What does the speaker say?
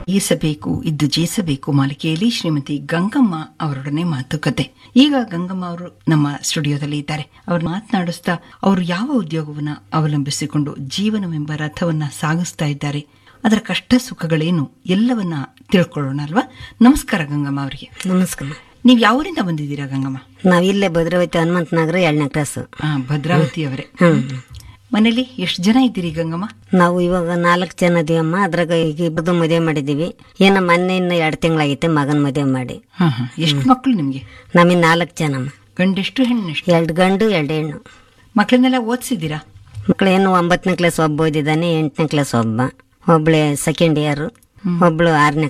ಈಸಬೇಕು ಇದ್ದು ಜೀಸಬೇಕು ಮಾಲಿಕೆಯಲ್ಲಿ ಶ್ರೀಮತಿ ಗಂಗಮ್ಮ ಅವರೊಡನೆ ಮಾತುಕತೆ ಈಗ ಗಂಗಮ್ಮ ಅವರು ನಮ್ಮ ಸ್ಟುಡಿಯೋದಲ್ಲಿ ಇದ್ದಾರೆ ಅವ್ರು ಮಾತನಾಡಿಸ್ತಾ ಅವರು ಯಾವ ಉದ್ಯೋಗವನ್ನ ಅವಲಂಬಿಸಿಕೊಂಡು ಜೀವನವೆಂಬ ರಥವನ್ನ ಸಾಗಿಸ್ತಾ ಇದ್ದಾರೆ ಅದರ ಕಷ್ಟ ಸುಖಗಳೇನು ಎಲ್ಲವನ್ನ ತಿಳ್ಕೊಳ್ಳೋಣ ಅಲ್ವಾ ನಮಸ್ಕಾರ ಗಂಗಮ್ಮ ಅವರಿಗೆ ನಮಸ್ಕಾರ ನೀವು ಯಾವರಿಂದ ಬಂದಿದ್ದೀರಾ ಗಂಗಮ್ಮ ನಾವ್ ಇಲ್ಲೇ ಭದ್ರಾವತಿ ಹನುಮಂತ ನಗರ ಎರಡನೇ ಕ್ಲಾಸ್ ಆ, ಭದ್ರಾವತಿ ಅವರೇ ಹ್ಮ್ ಮನೇಲಿ ಎಷ್ಟು ಜನ ಇದ್ದೀರಿ ಗಂಗಮ್ಮ ನಾವು ಇವಾಗ ನಾಲ್ಕು ಜನ ಇದೀವಮ್ಮ ಅದ್ರಾಗ ಈಗ ಇಬ್ಬರದು ಮದುವೆ ಮಾಡಿದೀವಿ ಏನ ಮೊನ್ನೆ ಇನ್ನು ಎರಡು ತಿಂಗಳಾಗೈತೆ ಮಗನ ಮದುವೆ ಮಾಡಿ ಹಾ ಹಾ ಎಷ್ಟು ಮಕ್ಕಳು ನಿಮ್ಗೆ ನಮಗೆ ನಾಲ್ಕು ಜನಮ್ಮ ಗಂಡೆಷ್ಟು ಹೆಣ್ಣೆಷ್ಟು ಎರಡು ಗಂಡು ಎರಡು ಹೆಣ್ಣು ಮಕ್ಕಳನ್ನೆಲ್ಲ ಓದಿಸಿದ್ದೀರಾ ಮಕ್ಳು ಏನು ಒಂಬತ್ತನೇ ಕ್ಲಾಸ್ ಒಬ್ಬ ಓದಿದ್ದಾನೆ ಎಂಟನೇ ಕ್ಲಾಸ್ ಒಬ್ಬ ಒಬ್ಳೆ ಸೆಕೆಂಡ್ ಇಯರ್ ಒಬ್ಳು ಆರನೇ